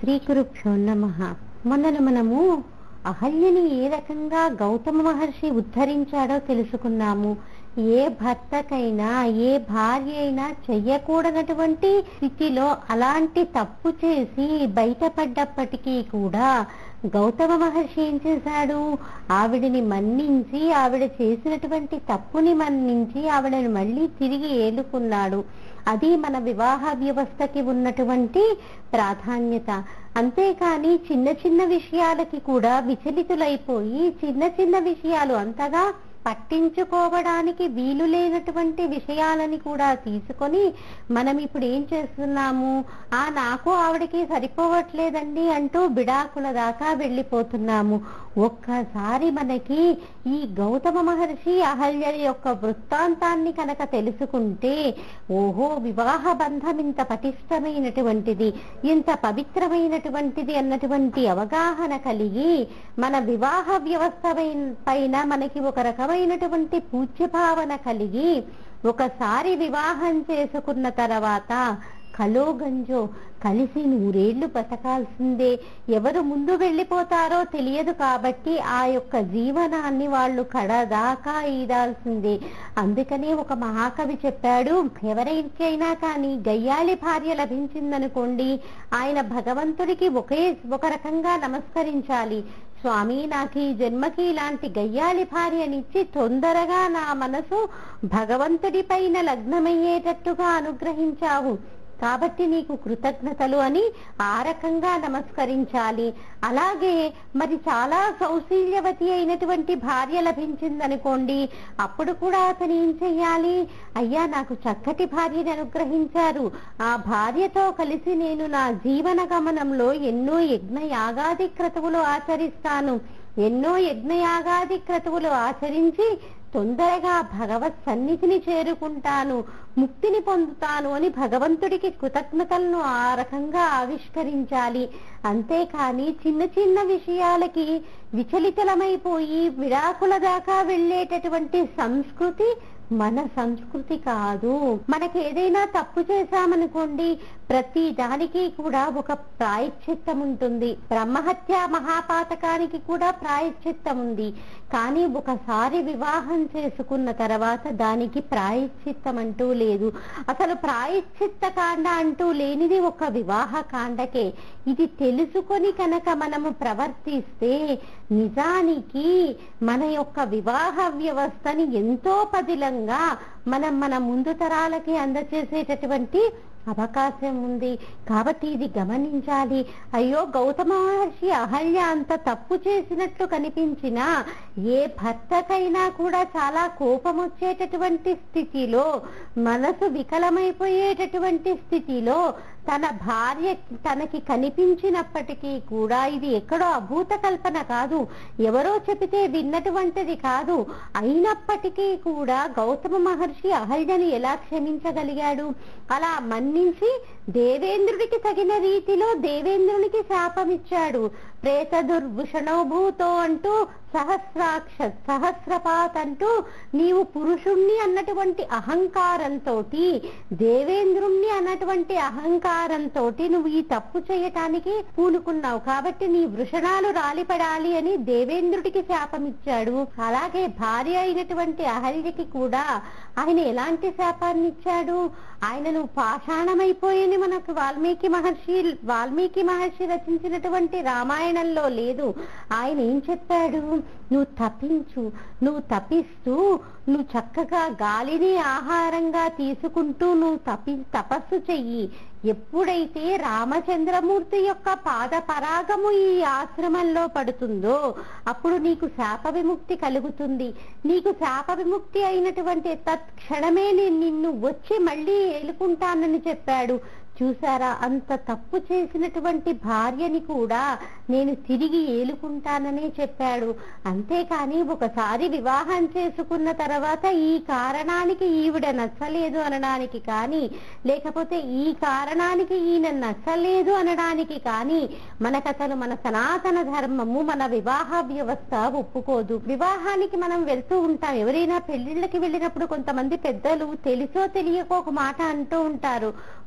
శ్రీ గురుభ్యో నమ మొన్న మనము అహల్యని ఏ రకంగా గౌతమ మహర్షి ఉద్ధరించాడో తెలుసుకున్నాము ఏ భర్తకైనా ఏ భార్య అయినా చెయ్యకూడనటువంటి స్థితిలో అలాంటి తప్పు చేసి బయటపడ్డప్పటికీ కూడా గౌతమ మహర్షి ఏం చేశాడు ఆవిడని మన్నించి ఆవిడ చేసినటువంటి తప్పుని మన్నించి ఆవిడని మళ్ళీ తిరిగి ఏలుకున్నాడు అది మన వివాహ వ్యవస్థకి ఉన్నటువంటి ప్రాధాన్యత అంతేకాని చిన్న చిన్న విషయాలకి కూడా విచలితులైపోయి చిన్న చిన్న విషయాలు అంతగా పట్టించుకోవడానికి వీలు లేనటువంటి విషయాలని కూడా తీసుకొని మనం ఇప్పుడు ఏం చేస్తున్నాము ఆ నాకు ఆవిడకి సరిపోవట్లేదండి అంటూ బిడాకుల దాకా వెళ్ళిపోతున్నాము ఒక్కసారి మనకి ఈ గౌతమ మహర్షి అహల్య యొక్క వృత్తాంతాన్ని కనుక తెలుసుకుంటే ఓహో వివాహ బంధం ఇంత పటిష్టమైనటువంటిది ఇంత పవిత్రమైనటువంటిది అన్నటువంటి అవగాహన కలిగి మన వివాహ వ్యవస్థ పైన మనకి ఒక రకమైనటువంటి పూజ్య భావన కలిగి ఒకసారి వివాహం చేసుకున్న తర్వాత కలో గంజో కలిసి నూరేళ్లు బతకాల్సిందే ఎవరు ముందు వెళ్ళిపోతారో తెలియదు కాబట్టి ఆ యొక్క జీవనాన్ని వాళ్ళు కడదాకా ఈదాల్సిందే అందుకనే ఒక మహాకవి చెప్పాడు ఎవరికైనా కానీ గయ్యాలి భార్య లభించిందనుకోండి ఆయన భగవంతుడికి ఒకే ఒక రకంగా నమస్కరించాలి స్వామి నాకు ఈ జన్మకి ఇలాంటి గయ్యాలి భార్యనిచ్చి తొందరగా నా మనసు భగవంతుడి పైన లగ్నమయ్యేటట్టుగా అనుగ్రహించావు కాబట్టి నీకు కృతజ్ఞతలు అని ఆ రకంగా నమస్కరించాలి అలాగే మరి చాలా సౌశీల్యవతి అయినటువంటి భార్య లభించిందనుకోండి అప్పుడు కూడా అతను ఏం చెయ్యాలి అయ్యా నాకు చక్కటి భార్యని అనుగ్రహించారు ఆ భార్యతో కలిసి నేను నా జీవన గమనంలో ఎన్నో యజ్ఞ యాగాది క్రతువులు ఆచరిస్తాను ఎన్నో యజ్ఞయాగాది క్రతువులు ఆచరించి తొందరగా భగవత్ సన్నిధిని చేరుకుంటాను ముక్తిని పొందుతాను అని భగవంతుడికి కృతజ్ఞతలను ఆ రకంగా ఆవిష్కరించాలి అంతేకాని చిన్న చిన్న విషయాలకి విచలితలమైపోయి విడాకుల దాకా వెళ్ళేటటువంటి సంస్కృతి మన సంస్కృతి కాదు మనకి ఏదైనా తప్పు చేశామనుకోండి ప్రతి దానికి కూడా ఒక ప్రాయశ్చిత్తం ఉంటుంది బ్రహ్మహత్య మహాపాతకానికి కూడా ప్రాయశ్చిత్తం ఉంది కానీ ఒకసారి వివాహం చేసుకున్న తర్వాత దానికి ప్రాయశ్చిత్తం అంటూ లేదు అసలు ప్రాయశ్చిత్త కాండ అంటూ లేనిది ఒక వివాహ కాండకే ఇది తెలుసుకొని కనుక మనము ప్రవర్తిస్తే నిజానికి మన యొక్క వివాహ వ్యవస్థని ఎంతో పదిలంగా మనం మన ముందు తరాలకి అందచేసేటటువంటి అవకాశం ఉంది కాబట్టి ఇది గమనించాలి అయ్యో గౌతమ మహర్షి అహల్య అంత తప్పు చేసినట్లు కనిపించినా ఏ భర్తకైనా కూడా చాలా కోపం వచ్చేటటువంటి స్థితిలో మనసు వికలమైపోయేటటువంటి స్థితిలో తన భార్య తనకి కనిపించినప్పటికీ కూడా ఇది ఎక్కడో అభూత కల్పన కాదు ఎవరో చెబితే విన్నటువంటిది కాదు అయినప్పటికీ కూడా గౌతమ మహర్షి అహల్యని ఎలా క్షమించగలిగాడు అలా మన్నించి దేవేంద్రుడికి తగిన రీతిలో దేవేంద్రునికి శాపమిచ్చాడు ప్రేత దుర్భుషణోభూతో అంటూ సహస్రాక్ష సహస్రపాత్ అంటూ నీవు పురుషుణ్ణి అన్నటువంటి అహంకారంతో దేవేంద్రుణ్ణి అన్నటువంటి అహంకారంతో నువ్వు ఈ తప్పు చేయటానికి పూనుకున్నావు కాబట్టి నీ వృషణాలు రాలిపడాలి అని దేవేంద్రుడికి శాపమిచ్చాడు అలాగే భార్య అయినటువంటి అహల్యకి కూడా ఆయన ఎలాంటి శాపాన్ని ఇచ్చాడు ఆయనను పాషాణమైపోయని మనకు వాల్మీకి మహర్షి వాల్మీకి మహర్షి రచించినటువంటి రామాయణంలో లేదు ఆయన ఏం చెప్పాడు నువ్వు తప్పించు నువ్వు తప్పిస్తూ నువ్వు చక్కగా గాలిని ఆహారంగా తీసుకుంటూ నువ్వు తపి తపస్సు చెయ్యి ఎప్పుడైతే రామచంద్రమూర్తి యొక్క పాద పరాగము ఈ ఆశ్రమంలో పడుతుందో అప్పుడు నీకు శాప విముక్తి కలుగుతుంది నీకు శాప విముక్తి అయినటువంటి తత్క్షణమే నేను నిన్ను వచ్చి మళ్ళీ ఏలుకుంటానని చెప్పాడు చూసారా అంత తప్పు చేసినటువంటి భార్యని కూడా నేను తిరిగి ఏలుకుంటాననే చెప్పాడు అంతేకాని ఒకసారి వివాహం చేసుకున్న తర్వాత ఈ కారణానికి ఈవిడ నచ్చలేదు అనడానికి కానీ లేకపోతే ఈ కారణానికి ఈయన నచ్చలేదు అనడానికి కానీ మనకసలు మన సనాతన ధర్మము మన వివాహ వ్యవస్థ ఒప్పుకోదు వివాహానికి మనం వెళ్తూ ఉంటాం ఎవరైనా పెళ్లిళ్ళకి వెళ్ళినప్పుడు కొంతమంది పెద్దలు తెలుసో తెలియకో ఒక మాట అంటూ ఉంటారు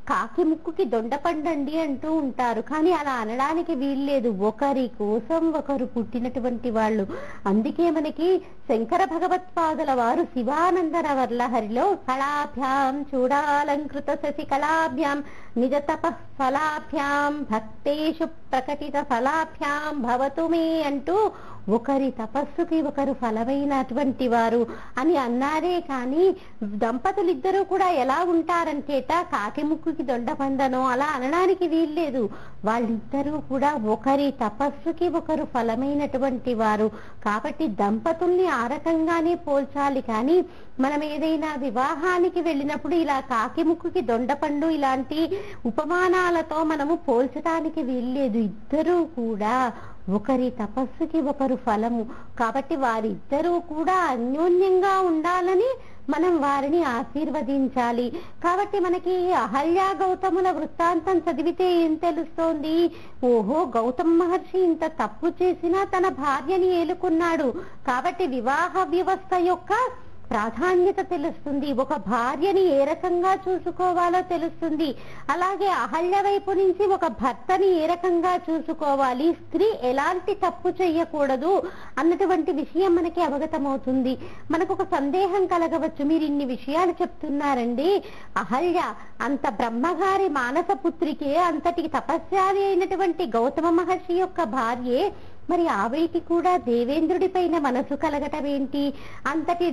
కాకి ముక్కుకి దొండపండండి అంటూ ఉంటారు కానీ అలా అనడానికి వీల్లేదు ఒకరి కోసం ఒకరు పుట్టినటువంటి వాళ్ళు అందుకే మనకి శంకర భగవత్పాదుల వారు శివానందర వర్లహరిలో కళాభ్యాం చూడాలంకృత శశి కళాభ్యాం నిజ తప ఫలాభ్యాం భక్తేషు ప్రకటిత ఫలాభ్యాం భవతు మే అంటూ ఒకరి తపస్సుకి ఒకరు ఫలమైనటువంటి వారు అని అన్నారే కానీ దంపతులిద్దరూ కూడా ఎలా ఉంటారంటేట కాకి ముక్కుకి దొండ పందనో అలా అనడానికి వీల్లేదు వాళ్ళిద్దరూ కూడా ఒకరి తపస్సుకి ఒకరు ఫలమైనటువంటి వారు కాబట్టి దంపతుల్ని ఆ రకంగానే పోల్చాలి కానీ మనం ఏదైనా వివాహానికి వెళ్ళినప్పుడు ఇలా కాకి ముక్కుకి దొండపండు ఇలాంటి ఉపమానాలతో మనము పోల్చడానికి వీల్లేదు ఇద్దరూ కూడా ఒకరి తపస్సుకి ఒకరు ఫలము కాబట్టి వారిద్దరూ కూడా అన్యోన్యంగా ఉండాలని మనం వారిని ఆశీర్వదించాలి కాబట్టి మనకి అహల్య గౌతముల వృత్తాంతం చదివితే ఏం తెలుస్తోంది ఓహో గౌతమ్ మహర్షి ఇంత తప్పు చేసినా తన భార్యని ఏలుకున్నాడు కాబట్టి వివాహ వ్యవస్థ యొక్క ప్రాధాన్యత తెలుస్తుంది ఒక భార్యని ఏ రకంగా చూసుకోవాలో తెలుస్తుంది అలాగే అహల్య వైపు నుంచి ఒక భర్తని ఏ రకంగా చూసుకోవాలి స్త్రీ ఎలాంటి తప్పు చెయ్యకూడదు అన్నటువంటి విషయం మనకి అవగతమవుతుంది మనకు ఒక సందేహం కలగవచ్చు మీరు ఇన్ని విషయాలు చెప్తున్నారండి అహల్య అంత బ్రహ్మగారి మానస పుత్రికే అంతటి తపస్యాలి అయినటువంటి గౌతమ మహర్షి యొక్క భార్యే మరి ఆవిడికి కూడా దేవేంద్రుడి పైన మనసు కలగటం ఏంటి అంతటి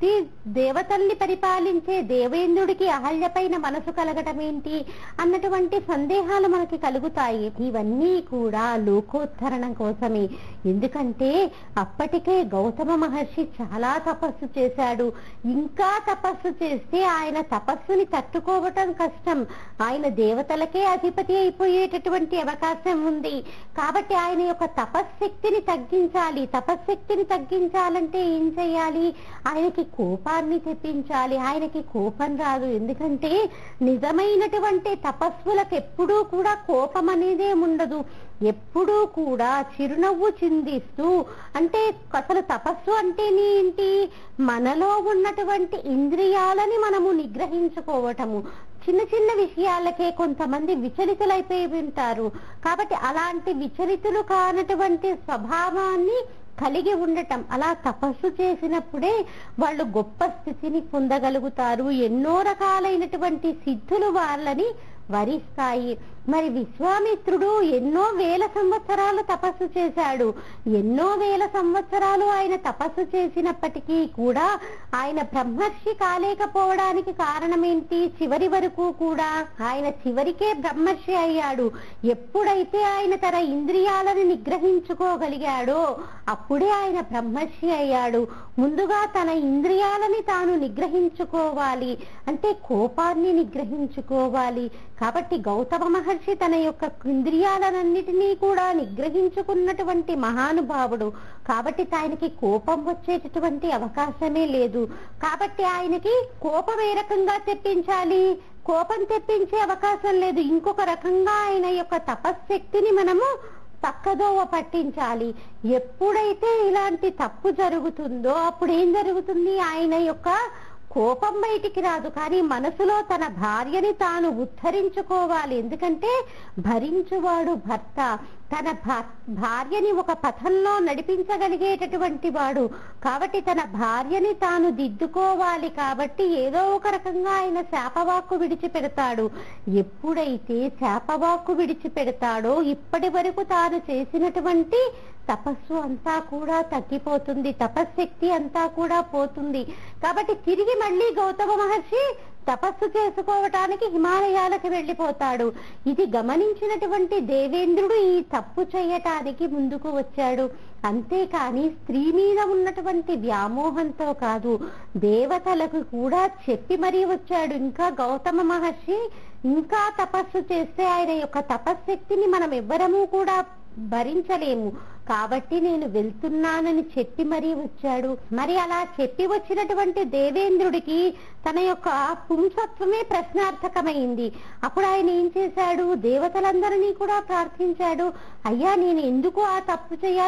దేవతల్ని పరిపాలించే దేవేంద్రుడికి అహల్య పైన మనసు కలగటం ఏంటి అన్నటువంటి సందేహాలు మనకి కలుగుతాయి ఇవన్నీ కూడా లోకోత్తరణ కోసమే ఎందుకంటే అప్పటికే గౌతమ మహర్షి చాలా తపస్సు చేశాడు ఇంకా తపస్సు చేస్తే ఆయన తపస్సుని తట్టుకోవటం కష్టం ఆయన దేవతలకే అధిపతి అయిపోయేటటువంటి అవకాశం ఉంది కాబట్టి ఆయన యొక్క తపశ్శక్తిని తగ్గించాలి తపశ్శక్తిని తగ్గించాలంటే ఏం చేయాలి ఆయనకి కోపాన్ని తెప్పించాలి ఆయనకి కోపం రాదు ఎందుకంటే నిజమైనటువంటి తపస్సులకు ఎప్పుడూ కూడా కోపం అనేదే ఉండదు ఎప్పుడూ కూడా చిరునవ్వు చిందిస్తూ అంటే అసలు తపస్సు అంటేనే ఏంటి మనలో ఉన్నటువంటి ఇంద్రియాలని మనము నిగ్రహించుకోవటము చిన్న చిన్న విషయాలకే కొంతమంది విచలితులైపోయి ఉంటారు కాబట్టి అలాంటి విచలితులు కానటువంటి స్వభావాన్ని కలిగి ఉండటం అలా తపస్సు చేసినప్పుడే వాళ్ళు గొప్ప స్థితిని పొందగలుగుతారు ఎన్నో రకాలైనటువంటి సిద్ధులు వాళ్ళని వరిస్తాయి మరి విశ్వామిత్రుడు ఎన్నో వేల సంవత్సరాలు తపస్సు చేశాడు ఎన్నో వేల సంవత్సరాలు ఆయన తపస్సు చేసినప్పటికీ కూడా ఆయన బ్రహ్మర్షి కాలేకపోవడానికి కారణం ఏంటి చివరి వరకు కూడా ఆయన చివరికే బ్రహ్మర్షి అయ్యాడు ఎప్పుడైతే ఆయన తన ఇంద్రియాలను నిగ్రహించుకోగలిగాడో అప్పుడే ఆయన బ్రహ్మర్షి అయ్యాడు ముందుగా తన ఇంద్రియాలని తాను నిగ్రహించుకోవాలి అంటే కోపాన్ని నిగ్రహించుకోవాలి కాబట్టి గౌతమ మహర్షి తన యొక్క ఇంద్రియాలన్నిటినీ కూడా నిగ్రహించుకున్నటువంటి మహానుభావుడు కాబట్టి ఆయనకి కోపం వచ్చేటటువంటి అవకాశమే లేదు కాబట్టి ఆయనకి కోపం ఏ రకంగా తెప్పించాలి కోపం తెప్పించే అవకాశం లేదు ఇంకొక రకంగా ఆయన యొక్క తపశ్శక్తిని మనము పక్కదోవ పట్టించాలి ఎప్పుడైతే ఇలాంటి తప్పు జరుగుతుందో అప్పుడు ఏం జరుగుతుంది ఆయన యొక్క కోపం బయటికి రాదు కానీ మనసులో తన భార్యని తాను ఉద్ధరించుకోవాలి ఎందుకంటే భరించువాడు భర్త తన భార్యని ఒక పథంలో నడిపించగలిగేటటువంటి వాడు కాబట్టి తన భార్యని తాను దిద్దుకోవాలి కాబట్టి ఏదో ఒక రకంగా ఆయన శాపవాక్కు విడిచిపెడతాడు ఎప్పుడైతే శాపవాక్కు విడిచిపెడతాడో ఇప్పటి వరకు తాను చేసినటువంటి తపస్సు అంతా కూడా తగ్గిపోతుంది తపశ్శక్తి అంతా కూడా పోతుంది కాబట్టి తిరిగి మళ్ళీ గౌతమ మహర్షి తపస్సు చేసుకోవటానికి హిమాలయాలకు వెళ్ళిపోతాడు ఇది గమనించినటువంటి దేవేంద్రుడు ఈ తప్పు చేయటానికి ముందుకు వచ్చాడు అంతేకాని స్త్రీ మీద ఉన్నటువంటి వ్యామోహంతో కాదు దేవతలకు కూడా చెప్పి మరీ వచ్చాడు ఇంకా గౌతమ మహర్షి ఇంకా తపస్సు చేస్తే ఆయన యొక్క తపశ్శక్తిని మనం ఎవ్వరము కూడా భరించలేము కాబట్టి నేను వెళ్తున్నానని చెప్పి మరీ వచ్చాడు మరి అలా చెప్పి వచ్చినటువంటి దేవేంద్రుడికి తన యొక్క పుంసత్వమే ప్రశ్నార్థకమైంది అప్పుడు ఆయన ఏం చేశాడు దేవతలందరినీ కూడా ప్రార్థించాడు అయ్యా నేను ఎందుకు ఆ తప్పు చేయాల్సి వచ్చింది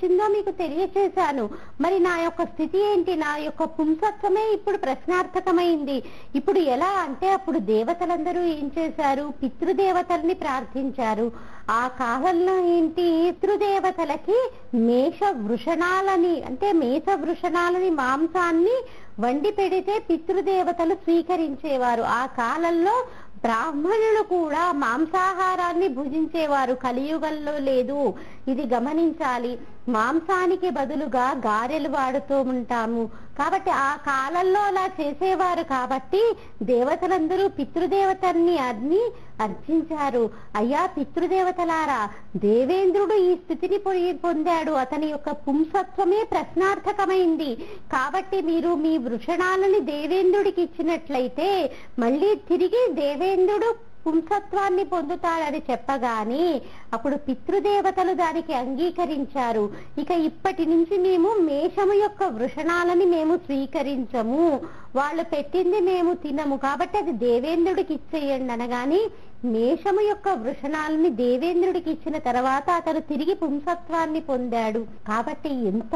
వచ్చిందో మీకు తెలియచేశాను మరి నా యొక్క స్థితి ఏంటి నా యొక్క పుంసత్వమే ఇప్పుడు ప్రశ్నార్థకమైంది ఇప్పుడు ఎలా అంటే అప్పుడు దేవతలందరూ ఏం చేశారు పితృదేవతల్ని ప్రార్థించారు ఆ కాలంలో ఏంటి పితృదేవతలకి మేష వృషణాలని అంటే మేష వృషణాలని మాంసాన్ని వండి పెడితే పితృదేవతలు స్వీకరించేవారు ఆ కాలంలో బ్రాహ్మణులు కూడా మాంసాహారాన్ని భుజించేవారు కలియుగంలో లేదు ఇది గమనించాలి మాంసానికి బదులుగా గారెలు వాడుతూ ఉంటాము కాబట్టి ఆ కాలంలో అలా చేసేవారు కాబట్టి దేవతలందరూ పితృదేవతల్ని అన్ని అర్చించారు అయ్యా పితృదేవతలారా దేవేంద్రుడు ఈ స్థితిని పొంది- పొందాడు అతని యొక్క పుంసత్వమే ప్రశ్నార్థకమైంది కాబట్టి మీరు మీ వృషణాలని దేవేంద్రుడికి ఇచ్చినట్లయితే మళ్ళీ తిరిగి దేవేంద్రుడు పుంసత్వాన్ని పొందుతాడని చెప్పగానే అప్పుడు పితృదేవతలు దానికి అంగీకరించారు ఇక ఇప్పటి నుంచి మేము మేషము యొక్క వృషణాలని మేము స్వీకరించము వాళ్ళు పెట్టింది మేము తినము కాబట్టి అది దేవేంద్రుడికి ఇచ్చేయండి అనగాని మేషము యొక్క వృషణాలని దేవేంద్రుడికి ఇచ్చిన తర్వాత అతను తిరిగి పుంసత్వాన్ని పొందాడు కాబట్టి ఎంత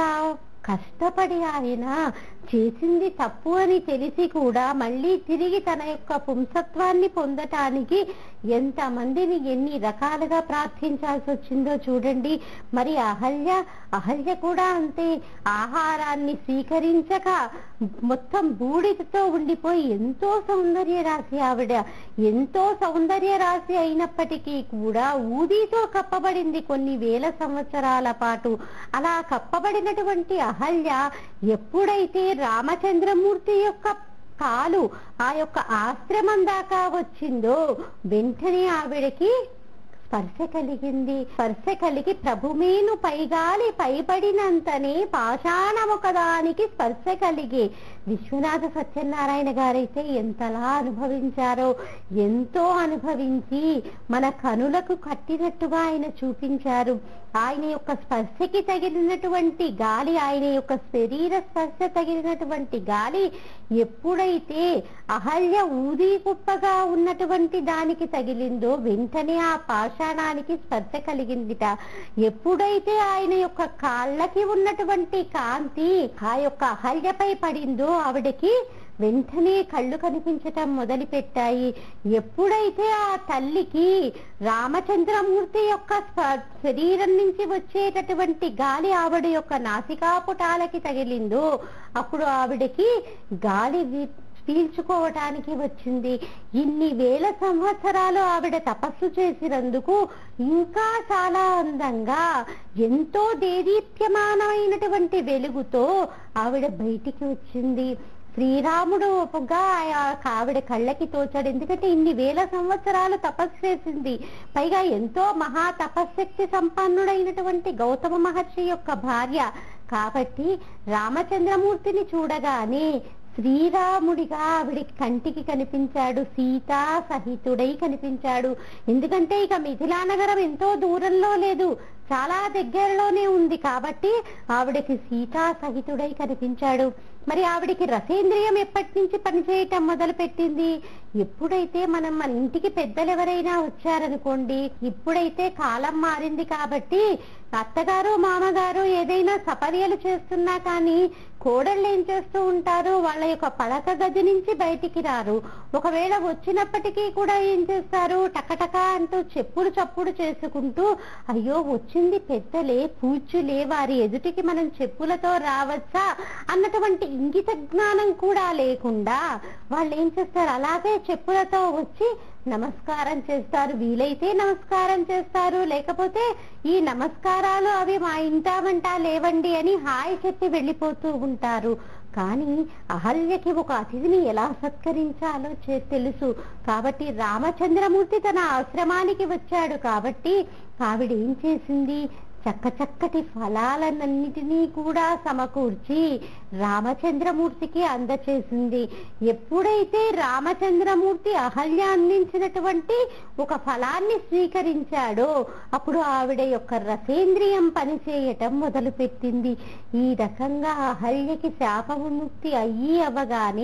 కష్టపడి ఆయన చేసింది తప్పు అని తెలిసి కూడా మళ్ళీ తిరిగి తన యొక్క పుంసత్వాన్ని పొందటానికి ఎంత మందిని ఎన్ని రకాలుగా ప్రార్థించాల్సి వచ్చిందో చూడండి మరి అహల్య అహల్య కూడా అంతే ఆహారాన్ని స్వీకరించక మొత్తం బూడిదతో ఉండిపోయి ఎంతో సౌందర్య రాశి ఆవిడ ఎంతో సౌందర్య రాశి అయినప్పటికీ కూడా ఊదితో కప్పబడింది కొన్ని వేల సంవత్సరాల పాటు అలా కప్పబడినటువంటి అహల్య ఎప్పుడైతే రామచంద్రమూర్తి యొక్క కాలు ఆ యొక్క ఆశ్రమం దాకా వచ్చిందో వెంటనే ఆవిడకి స్పర్శ కలిగింది స్పర్శ కలిగి ప్రభుమేను పైగాలి పైబడినంతనే పాషాణమొకదానికి స్పర్శ కలిగి విశ్వనాథ సత్యనారాయణ గారైతే ఎంతలా అనుభవించారో ఎంతో అనుభవించి మన కనులకు కట్టినట్టుగా ఆయన చూపించారు ఆయన యొక్క స్పర్శకి తగిలినటువంటి గాలి ఆయన యొక్క శరీర స్పర్శ తగిలినటువంటి గాలి ఎప్పుడైతే అహల్య ఊది కుప్పగా ఉన్నటువంటి దానికి తగిలిందో వెంటనే ఆ పాషాణానికి స్పర్శ కలిగిందిట ఎప్పుడైతే ఆయన యొక్క కాళ్ళకి ఉన్నటువంటి కాంతి ఆ యొక్క అహల్యపై పడిందో ఆవిడకి వెంటనే కళ్ళు కనిపించటం మొదలు పెట్టాయి ఎప్పుడైతే ఆ తల్లికి రామచంద్రమూర్తి యొక్క స్ప- శరీరం నుంచి వచ్చేటటువంటి గాలి ఆవిడ యొక్క నాసికాపుటాలకి తగిలిందో అప్పుడు ఆవిడకి గాలి వి- పీల్చుకోవటానికి వచ్చింది ఇన్ని వేల సంవత్సరాలు ఆవిడ తపస్సు చేసినందుకు ఇంకా చాలా అందంగా ఎంతో దేదీప్యమానమైనటువంటి వెలుగుతో ఆవిడ బయటికి వచ్చింది శ్రీరాముడు ఒప్పుగా ఆ- ఆవిడ కళ్ళకి తోచాడు ఎందుకంటే ఇన్ని వేల సంవత్సరాలు తపస్సు చేసింది పైగా ఎంతో మహా తపశ్శక్తి సంపన్నుడైనటువంటి గౌతమ మహర్షి యొక్క భార్య కాబట్టి రామచంద్రమూర్తిని చూడగానే శ్రీరాముడిగా ఆవిడికి కంటికి కనిపించాడు సీతా సహితుడై కనిపించాడు ఎందుకంటే ఇక మిథిలా నగరం ఎంతో దూరంలో లేదు చాలా దగ్గరలోనే ఉంది కాబట్టి ఆవిడకి సీతా సహితుడై కనిపించాడు మరి ఆవిడికి రసేంద్రియం ఎప్పటి నుంచి పనిచేయటం మొదలు పెట్టింది ఎప్పుడైతే మనం మన ఇంటికి పెద్దలు ఎవరైనా వచ్చారనుకోండి ఇప్పుడైతే కాలం మారింది కాబట్టి అత్తగారు మామగారు ఏదైనా సపర్యలు చేస్తున్నా కానీ కోడళ్ళు ఏం చేస్తూ ఉంటారు వాళ్ళ యొక్క పడక గది నుంచి బయటికి రారు ఒకవేళ వచ్చినప్పటికీ కూడా ఏం చేస్తారు టకటక అంటూ చెప్పులు చప్పుడు చేసుకుంటూ అయ్యో వచ్చింది పెద్దలే పూజ్యులే వారి ఎదుటికి మనం చెప్పులతో రావచ్చా అన్నటువంటి ఇంగిత జ్ఞానం కూడా లేకుండా వాళ్ళు ఏం చేస్తారు అలాగే చెప్పులతో వచ్చి నమస్కారం చేస్తారు వీలైతే నమస్కారం చేస్తారు లేకపోతే ఈ నమస్కారాలు అవి మా ఇంటా వంట లేవండి అని హాయ్ చెప్పి వెళ్ళిపోతూ ఉంటారు కానీ అహల్యకి ఒక అతిథిని ఎలా సత్కరించాలో చే- తెలుసు కాబట్టి రామచంద్రమూర్తి తన ఆశ్రమానికి వచ్చాడు కాబట్టి ఆవిడ ఏం చేసింది చక్క చక్కటి ఫలాలన్నిటినీ కూడా సమకూర్చి రామచంద్రమూర్తికి అందచేసింది ఎప్పుడైతే రామచంద్రమూర్తి అహల్య అందించినటువంటి ఒక ఫలాన్ని స్వీకరించాడో అప్పుడు ఆవిడ యొక్క రసేంద్రియం పనిచేయటం మొదలుపెట్టింది ఈ రకంగా అహల్యకి శాప విముక్తి అయ్యి అవ్వగానే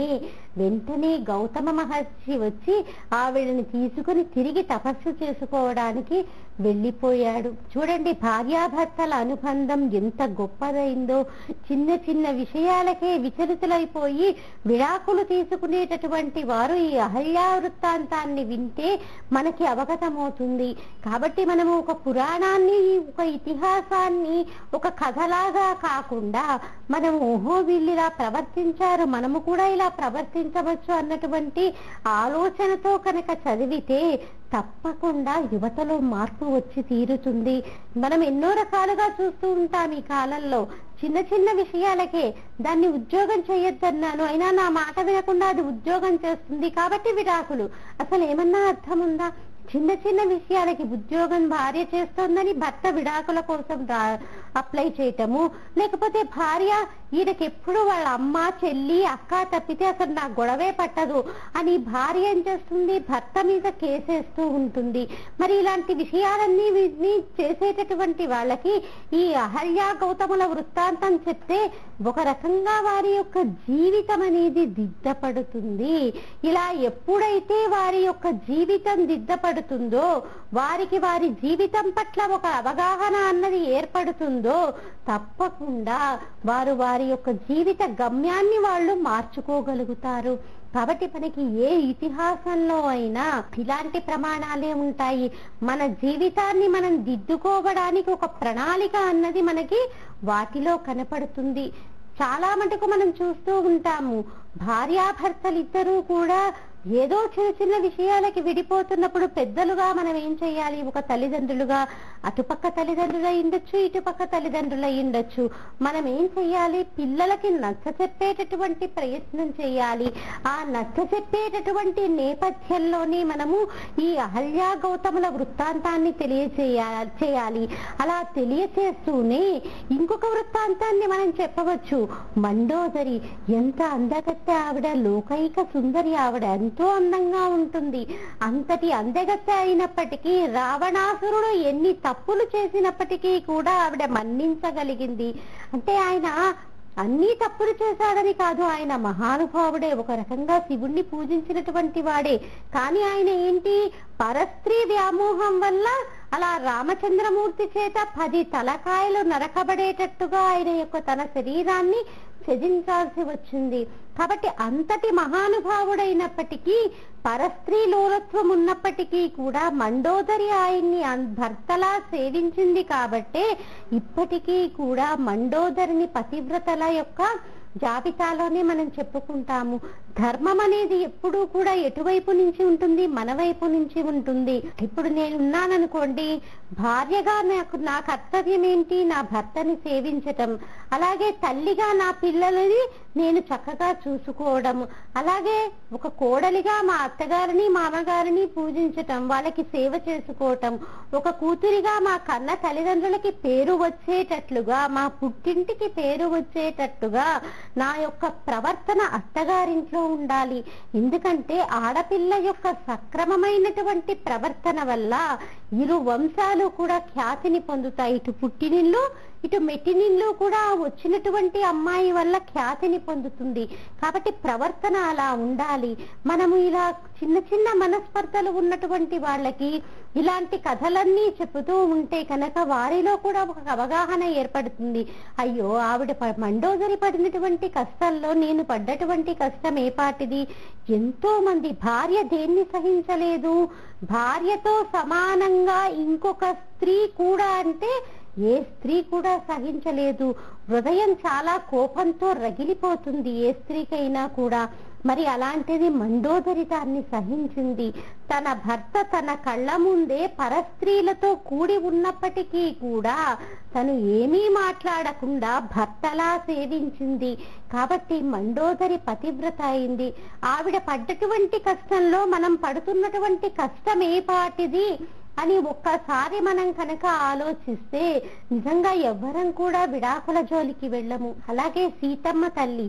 వెంటనే గౌతమ మహర్షి వచ్చి ఆవిడని తీసుకుని తిరిగి తపస్సు చేసుకోవడానికి వెళ్ళిపోయాడు చూడండి భార్యాభర్తల అనుబంధం ఎంత గొప్పదైందో చిన్న చిన్న విషయాలకే విచలితులైపోయి విడాకులు తీసుకునేటటువంటి వారు ఈ అహల్యా వృత్తాంతాన్ని వింటే మనకి అవగతమవుతుంది కాబట్టి మనము ఒక పురాణాన్ని ఒక ఇతిహాసాన్ని ఒక కథలాగా కాకుండా మనం ఓహో వీళ్ళు ఇలా ప్రవర్తించారు మనము కూడా ఇలా ప్రవర్తించవచ్చు అన్నటువంటి ఆలోచనతో కనుక చదివితే తప్పకుండా యువతలో మార్పు వచ్చి తీరుతుంది మనం ఎన్నో రకాలుగా చూస్తూ ఉంటాం ఈ కాలంలో చిన్న చిన్న విషయాలకే దాన్ని ఉద్యోగం చేయొద్దన్నాను అయినా నా మాట వినకుండా అది ఉద్యోగం చేస్తుంది కాబట్టి విడాకులు అసలు ఏమన్నా అర్థం ఉందా చిన్న చిన్న విషయాలకి ఉద్యోగం భార్య చేస్తోందని భర్త విడాకుల కోసం రా- అప్లై చేయటము లేకపోతే భార్య ఈయనకి ఎప్పుడు వాళ్ళ అమ్మ చెల్లి అక్క తప్పితే అసలు నా గొడవే పట్టదు అని భార్య ఏం చేస్తుంది భర్త మీద కేసేస్తూ ఉంటుంది మరి ఇలాంటి విషయాలన్నీ వీటిని చేసేటటువంటి వాళ్ళకి ఈ అహల్య గౌతముల వృత్తాంతం చెప్తే ఒక రకంగా వారి యొక్క జీవితం అనేది దిద్దపడుతుంది ఇలా ఎప్పుడైతే వారి యొక్క జీవితం దిద్దపడుతుందో వారికి వారి జీవితం పట్ల ఒక అవగాహన అన్నది ఏర్పడుతుందో తప్పకుండా వారు వారి యొక్క జీవిత గమ్యాన్ని వాళ్ళు మార్చుకోగలుగుతారు కాబట్టి మనకి ఏ ఇతిహాసంలో అయినా ఇలాంటి ప్రమాణాలే ఉంటాయి మన జీవితాన్ని మనం దిద్దుకోవడానికి ఒక ప్రణాళిక అన్నది మనకి వాటిలో కనపడుతుంది చాలా మటుకు మనం చూస్తూ ఉంటాము భార్యాభర్తలు ఇద్దరూ కూడా ఏదో చిన్న చిన్న విషయాలకి విడిపోతున్నప్పుడు పెద్దలుగా మనం ఏం చేయాలి ఒక తల్లిదండ్రులుగా అటుపక్క తల్లిదండ్రులు అయ్యుండొచ్చు ఇటుపక్క తల్లిదండ్రులు అయ్యుండొచ్చు మనం ఏం చేయాలి పిల్లలకి నచ్చ చెప్పేటటువంటి ప్రయత్నం చేయాలి ఆ నచ్చ చెప్పేటటువంటి నేపథ్యంలోనే మనము ఈ అహల్యా గౌతముల వృత్తాంతాన్ని తెలియచేయాలి చేయాలి అలా తెలియచేస్తూనే ఇంకొక వృత్తాంతాన్ని మనం చెప్పవచ్చు మండోదరి ఎంత అందగత్తె ఆవిడ లోకైక సుందరి ఆవిడ ఎంతో అందంగా ఉంటుంది అంతటి అందగత్తె అయినప్పటికీ రావణాసురుడు ఎన్ని తప్పులు చేసినప్పటికీ కూడా ఆవిడ మన్నించగలిగింది అంటే ఆయన అన్ని తప్పులు చేశాడని కాదు ఆయన మహానుభావుడే ఒక రకంగా శివుణ్ణి పూజించినటువంటి వాడే కానీ ఆయన ఏంటి పరస్త్రీ వ్యామోహం వల్ల అలా రామచంద్రమూర్తి చేత పది తలకాయలు నరకబడేటట్టుగా ఆయన యొక్క తన శరీరాన్ని త్యజించాల్సి వచ్చింది కాబట్టి అంతటి మహానుభావుడైనప్పటికీ పరస్త్రీ లోలత్వం ఉన్నప్పటికీ కూడా మండోదరి ఆయన్ని అన్- భర్తలా సేవించింది కాబట్టే ఇప్పటికీ కూడా మండోదరిని పతివ్రతల యొక్క జాబితాలోనే మనం చెప్పుకుంటాము ధర్మం అనేది ఎప్పుడూ కూడా ఎటువైపు నుంచి ఉంటుంది మన వైపు నుంచి ఉంటుంది ఇప్పుడు నేను ఉన్నాననుకోండి భార్యగా నాకు నా కర్తవ్యం ఏంటి నా భర్తని సేవించటం అలాగే తల్లిగా నా పిల్లలని నేను చక్కగా చూసుకోవడం అలాగే ఒక కోడలిగా మా అత్తగారిని మామగారిని పూజించటం వాళ్ళకి సేవ చేసుకోవటం ఒక కూతురిగా మా కన్న తల్లిదండ్రులకి పేరు వచ్చేటట్లుగా మా పుట్టింటికి పేరు వచ్చేటట్టుగా నా యొక్క ప్రవర్తన అత్తగారింట్లో ఉండాలి ఎందుకంటే ఆడపిల్ల యొక్క సక్రమమైనటువంటి ప్రవర్తన వల్ల ఇరు వంశాలు కూడా ఖ్యాతిని పొందుతాయి ఇటు పుట్టినిల్లు ఇటు మెట్టినిల్లు కూడా వచ్చినటువంటి అమ్మాయి వల్ల ఖ్యాతిని పొందుతుంది కాబట్టి ప్రవర్తన అలా ఉండాలి మనము ఇలా చిన్న చిన్న మనస్పర్ధలు ఉన్నటువంటి వాళ్ళకి ఇలాంటి కథలన్నీ చెబుతూ ఉంటే కనుక వారిలో కూడా ఒక అవగాహన ఏర్పడుతుంది అయ్యో ఆవిడ ప- మండోదరి పడినటువంటి కష్టంలో నేను పడ్డటువంటి కష్టం ఏ పాటిది ఎంతో మంది భార్య దేన్ని సహించలేదు భార్యతో సమానంగా ఇంకొక స్త్రీ కూడా అంటే ఏ స్త్రీ కూడా సహించలేదు హృదయం చాలా కోపంతో రగిలిపోతుంది ఏ స్త్రీకైనా కూడా మరి అలాంటిది మండోదరి దాన్ని సహించింది తన భర్త తన కళ్ళ ముందే పరస్త్రీలతో కూడి ఉన్నప్పటికీ కూడా తను ఏమీ మాట్లాడకుండా భర్తలా సేవించింది కాబట్టి మండోదరి పతివ్రత అయింది ఆవిడ పడ్డటువంటి కష్టంలో మనం పడుతున్నటువంటి కష్టం ఏ పాటిది అని ఒక్కసారి మనం కనుక ఆలోచిస్తే నిజంగా ఎవ్వరం కూడా విడాకుల జోలికి వెళ్ళము అలాగే సీతమ్మ తల్లి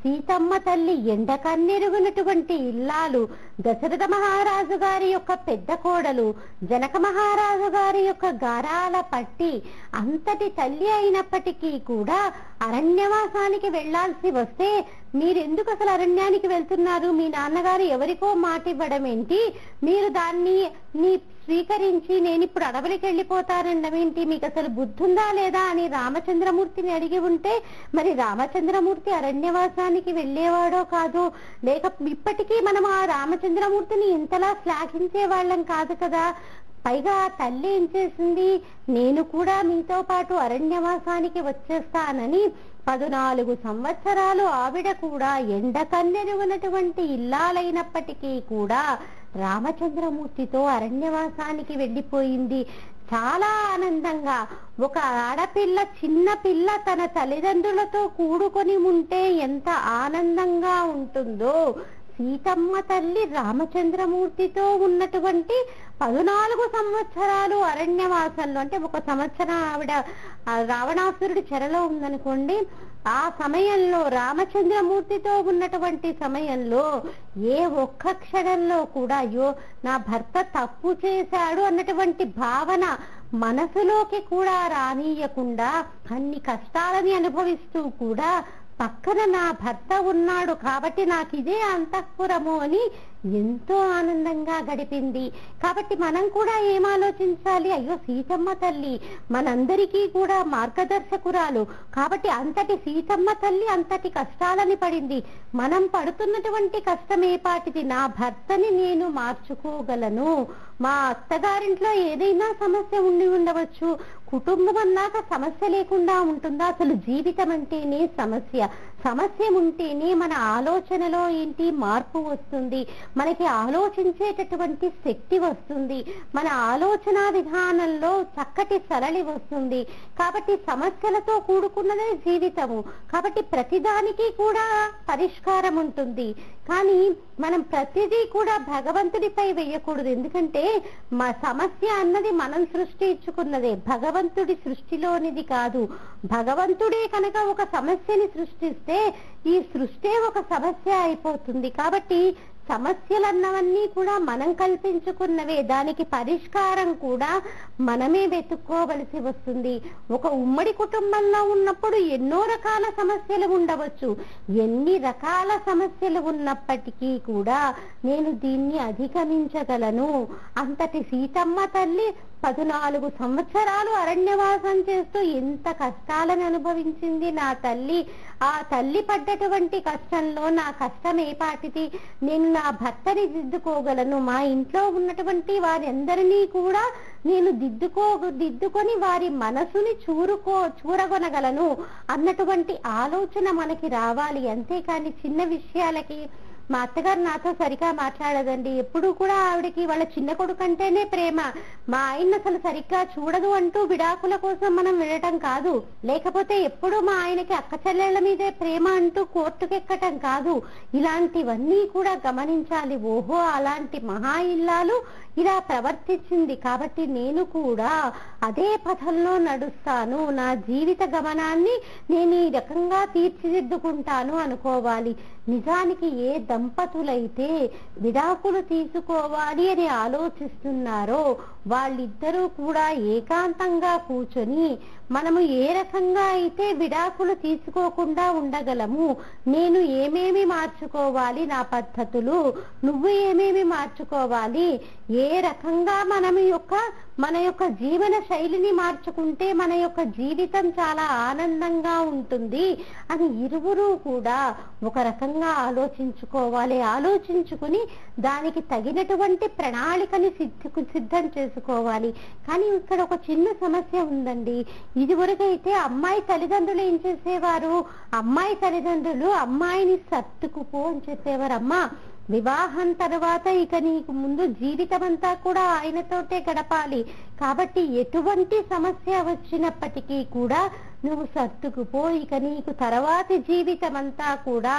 సీతమ్మ తల్లి ఎండ కన్నెరుగునటువంటి ఇల్లాలు దశరథ మహారాజు గారి యొక్క పెద్ద కోడలు జనక మహారాజు గారి యొక్క గారాల పట్టి అంతటి తల్లి అయినప్పటికీ కూడా అరణ్యవాసానికి వెళ్లాల్సి వస్తే మీరెందుకు అసలు అరణ్యానికి వెళ్తున్నారు మీ నాన్నగారు ఎవరికో మాట ఇవ్వడం ఏంటి మీరు దాన్ని నీ స్వీకరించి నేను ఇప్పుడు అడవులకి వెళ్ళిపోతానడం ఏంటి మీకు అసలు బుద్ధుందా లేదా అని రామచంద్రమూర్తిని అడిగి ఉంటే మరి రామచంద్రమూర్తి అరణ్యవాసానికి వెళ్ళేవాడో కాదు లేక ఇప్పటికీ మనం ఆ రామచంద్రమూర్తిని ఇంతలా శ్లాఘించే వాళ్ళం కాదు కదా పైగా ఆ తల్లి ఏం చేసింది నేను కూడా మీతో పాటు అరణ్యవాసానికి వచ్చేస్తానని పదునాలుగు సంవత్సరాలు ఆవిడ కూడా ఎండ కన్నెరుగునటువంటి ఇల్లాలైనప్పటికీ కూడా రామచంద్రమూర్తితో అరణ్యవాసానికి వెళ్ళిపోయింది చాలా ఆనందంగా ఒక ఆడపిల్ల చిన్న పిల్ల తన తల్లిదండ్రులతో కూడుకొని ఉంటే ఎంత ఆనందంగా ఉంటుందో సీతమ్మ తల్లి రామచంద్రమూర్తితో ఉన్నటువంటి పద్నాలుగు సంవత్సరాలు అరణ్యవాసంలో అంటే ఒక సంవత్సరం ఆవిడ ఆ రావణాసురుడి చెరలో ఉందనుకోండి ఆ సమయంలో రామచంద్రమూర్తితో ఉన్నటువంటి సమయంలో ఏ ఒక్క క్షణంలో కూడా అయ్యో నా భర్త తప్పు చేశాడు అన్నటువంటి భావన మనసులోకి కూడా రానియకుండా అన్ని కష్టాలని అనుభవిస్తూ కూడా పక్కన నా భర్త ఉన్నాడు కాబట్టి నాకు ఇదే అంతఃపురము అని ఎంతో ఆనందంగా గడిపింది కాబట్టి మనం కూడా ఏం ఆలోచించాలి అయ్యో సీతమ్మ తల్లి మనందరికీ కూడా మార్గదర్శకురాలు కాబట్టి అంతటి సీతమ్మ తల్లి అంతటి కష్టాలని పడింది మనం పడుతున్నటువంటి కష్టం ఏ పాటిది నా భర్తని నేను మార్చుకోగలను మా అత్తగారింట్లో ఏదైనా సమస్య ఉండి ఉండవచ్చు కుటుంబం అన్నాక సమస్య లేకుండా ఉంటుందా అసలు జీవితం అంటేనే సమస్య సమస్య ఉంటేనే మన ఆలోచనలో ఏంటి మార్పు వస్తుంది మనకి ఆలోచించేటటువంటి శక్తి వస్తుంది మన ఆలోచన విధానంలో చక్కటి సరళి వస్తుంది కాబట్టి సమస్యలతో కూడుకున్నదే జీవితము కాబట్టి ప్రతిదానికి కూడా పరిష్కారం ఉంటుంది కానీ మనం ప్రతిదీ కూడా భగవంతుడిపై వేయకూడదు ఎందుకంటే మా సమస్య అన్నది మనం సృష్టించుకున్నదే భగవంతుడి సృష్టిలోనిది కాదు భగవంతుడే కనుక ఒక సమస్యని సృష్టిస్తే ఈ సృష్టే ఒక సమస్య అయిపోతుంది కాబట్టి సమస్యలన్నవన్నీ కూడా మనం కల్పించుకున్నవే దానికి పరిష్కారం కూడా మనమే వెతుక్కోవలసి వస్తుంది ఒక ఉమ్మడి కుటుంబంలో ఉన్నప్పుడు ఎన్నో రకాల సమస్యలు ఉండవచ్చు ఎన్ని రకాల సమస్యలు ఉన్నప్పటికీ కూడా నేను దీన్ని అధిగమించగలను అంతటి సీతమ్మ తల్లి పద్నాలుగు సంవత్సరాలు అరణ్యవాసం చేస్తూ ఎంత కష్టాలను అనుభవించింది నా తల్లి ఆ తల్లి పడ్డటువంటి కష్టంలో నా కష్టం ఏ పాటిది నేను నా భర్తని దిద్దుకోగలను మా ఇంట్లో ఉన్నటువంటి వారందరినీ కూడా నేను దిద్దుకో దిద్దుకొని వారి మనసుని చూరుకో చూరగొనగలను అన్నటువంటి ఆలోచన మనకి రావాలి అంతేకాని చిన్న విషయాలకి మా అత్తగారు నాతో సరిగా మాట్లాడదండి ఎప్పుడు కూడా ఆవిడకి వాళ్ళ చిన్న కొడుకు అంటేనే ప్రేమ మా ఆయన అసలు సరిగ్గా చూడదు అంటూ విడాకుల కోసం మనం వినటం కాదు లేకపోతే ఎప్పుడు మా ఆయనకి అక్క చెల్లెళ్ళ మీదే ప్రేమ అంటూ కోర్టుకెక్కటం కాదు ఇలాంటివన్నీ కూడా గమనించాలి ఓహో అలాంటి మహా ఇల్లాలు ఇలా ప్రవర్తించింది కాబట్టి నేను కూడా అదే పథంలో నడుస్తాను నా జీవిత గమనాన్ని నేను ఈ రకంగా తీర్చిదిద్దుకుంటాను అనుకోవాలి నిజానికి ఏ దంపతులైతే విడాకులు తీసుకోవాలి అని ఆలోచిస్తున్నారో వాళ్ళిద్దరూ కూడా ఏకాంతంగా కూర్చొని మనము ఏ రకంగా అయితే విడాకులు తీసుకోకుండా ఉండగలము నేను ఏమేమి మార్చుకోవాలి నా పద్ధతులు నువ్వు ఏమేమి మార్చుకోవాలి ఏ రకంగా మనం యొక్క మన యొక్క జీవన శైలిని మార్చుకుంటే మన యొక్క జీవితం చాలా ఆనందంగా ఉంటుంది అని ఇరువురు కూడా ఒక రకంగా ఆలోచించుకోవాలి ఆలోచించుకుని దానికి తగినటువంటి ప్రణాళికని సిద్ధ సిద్ధం చేసుకోవాలి కానీ ఇక్కడ ఒక చిన్న సమస్య ఉందండి ఇదివరకైతే అమ్మాయి తల్లిదండ్రులు ఏం చేసేవారు అమ్మాయి తల్లిదండ్రులు అమ్మాయిని సర్దుకుపో అని చెప్పేవారు అమ్మా వివాహం తర్వాత ఇక నీకు ముందు జీవితం అంతా కూడా ఆయనతోటే గడపాలి కాబట్టి ఎటువంటి సమస్య వచ్చినప్పటికీ కూడా నువ్వు సర్దుకుపో ఇక నీకు తర్వాతి జీవితం అంతా కూడా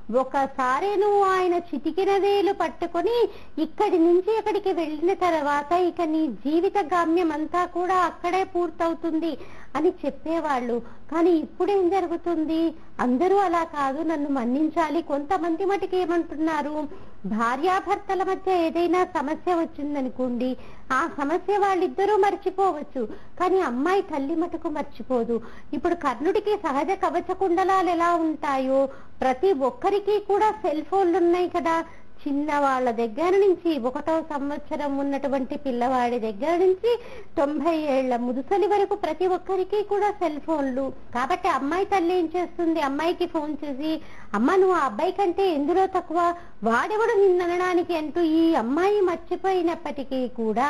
ఒకసారి నువ్వు ఆయన చిటికిన వేలు పట్టుకొని ఇక్కడి నుంచి అక్కడికి వెళ్ళిన తర్వాత ఇక నీ జీవిత గమ్యం అంతా కూడా అక్కడే పూర్తవుతుంది అని చెప్పేవాళ్ళు కానీ ఇప్పుడేం జరుగుతుంది అందరూ అలా కాదు నన్ను మన్నించాలి కొంతమంది మటుకు ఏమంటున్నారు భార్యాభర్తల మధ్య ఏదైనా సమస్య వచ్చిందనుకోండి ఆ సమస్య వాళ్ళిద్దరూ మర్చిపోవచ్చు కానీ అమ్మాయి తల్లి మటుకు మర్చిపోదు ఇప్పుడు కర్ణుడికి సహజ కవచ కుండలాలు ఎలా ఉంటాయో ప్రతి ఒక్కరికి కూడా సెల్ ఫోన్లు ఉన్నాయి కదా చిన్న వాళ్ళ దగ్గర నుంచి ఒకటో సంవత్సరం ఉన్నటువంటి పిల్లవాడి దగ్గర నుంచి తొంభై ఏళ్ల ముదుసలి వరకు ప్రతి ఒక్కరికి కూడా సెల్ ఫోన్లు కాబట్టి అమ్మాయి తల్లి ఏం చేస్తుంది అమ్మాయికి ఫోన్ చేసి అమ్మ నువ్వు ఆ అబ్బాయి కంటే ఎందులో తక్కువ వాడెవడు నిన్ననడానికి అంటూ ఈ అమ్మాయి మర్చిపోయినప్పటికీ కూడా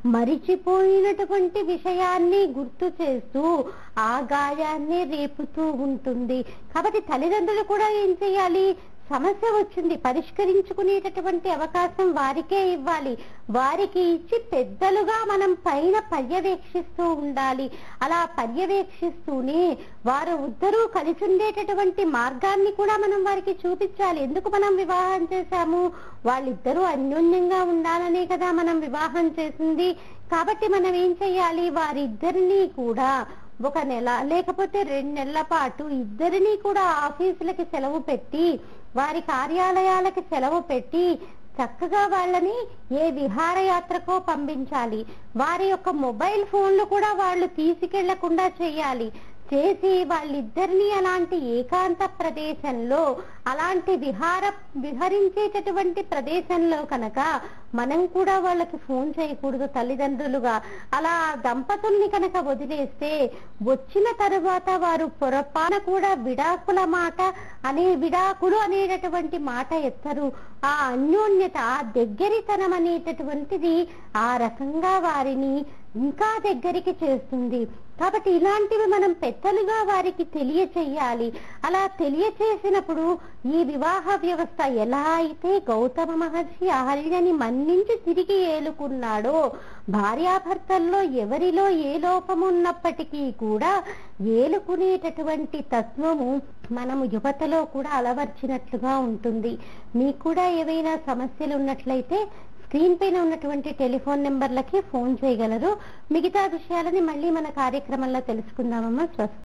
మరిచిపోయినటువంటి విషయాన్ని గుర్తు చేస్తూ ఆ గాయాన్ని రేపుతూ ఉంటుంది కాబట్టి తల్లిదండ్రులు కూడా ఏం చేయాలి సమస్య వచ్చింది పరిష్కరించుకునేటటువంటి అవకాశం వారికే ఇవ్వాలి వారికి ఇచ్చి పెద్దలుగా మనం పైన పర్యవేక్షిస్తూ ఉండాలి అలా పర్యవేక్షిస్తూనే వారు ఇద్దరూ కలిసి ఉండేటటువంటి మార్గాన్ని కూడా మనం వారికి చూపించాలి ఎందుకు మనం వివాహం చేశాము వాళ్ళిద్దరూ అన్యోన్యంగా ఉండాలనే కదా మనం వివాహం చేసింది కాబట్టి మనం ఏం చెయ్యాలి వారిద్దరినీ కూడా ఒక నెల లేకపోతే రెండు నెలల పాటు ఇద్దరిని కూడా ఆఫీసులకి సెలవు పెట్టి వారి కార్యాలయాలకి సెలవు పెట్టి చక్కగా వాళ్ళని ఏ విహారయాత్రకో పంపించాలి వారి యొక్క మొబైల్ ఫోన్లు కూడా వాళ్ళు తీసుకెళ్లకుండా చేయాలి చేసి వాళ్ళిద్దరిని అలాంటి ఏకాంత ప్రదేశంలో అలాంటి విహార విహరించేటటువంటి ప్రదేశంలో కనుక మనం కూడా వాళ్ళకి ఫోన్ చేయకూడదు తల్లిదండ్రులుగా అలా దంపతుల్ని కనుక వదిలేస్తే వచ్చిన తరువాత వారు పొరపాన కూడా విడాకుల మాట అనే విడాకులు అనేటటువంటి మాట ఎత్తరు ఆ అన్యోన్యత ఆ దగ్గరితనం అనేటటువంటిది ఆ రకంగా వారిని ఇంకా దగ్గరికి చేస్తుంది కాబట్టి ఇలాంటివి మనం పెద్దలుగా వారికి తెలియచేయాలి అలా తెలియచేసినప్పుడు ఈ వివాహ వ్యవస్థ ఎలా అయితే గౌతమ మహర్షి అహల్యని మన్నించి తిరిగి ఏలుకున్నాడో భార్యాభర్తల్లో ఎవరిలో ఏ లోపం ఉన్నప్పటికీ కూడా ఏలుకునేటటువంటి తత్వము మనము యువతలో కూడా అలవర్చినట్లుగా ఉంటుంది మీకు కూడా ఏవైనా సమస్యలు ఉన్నట్లయితే స్క్రీన్ పైన ఉన్నటువంటి టెలిఫోన్ నెంబర్లకి ఫోన్ చేయగలరు మిగతా విషయాలని మళ్ళీ మన కార్యక్రమంలో తెలుసుకుందామమ్మా స్వస్తి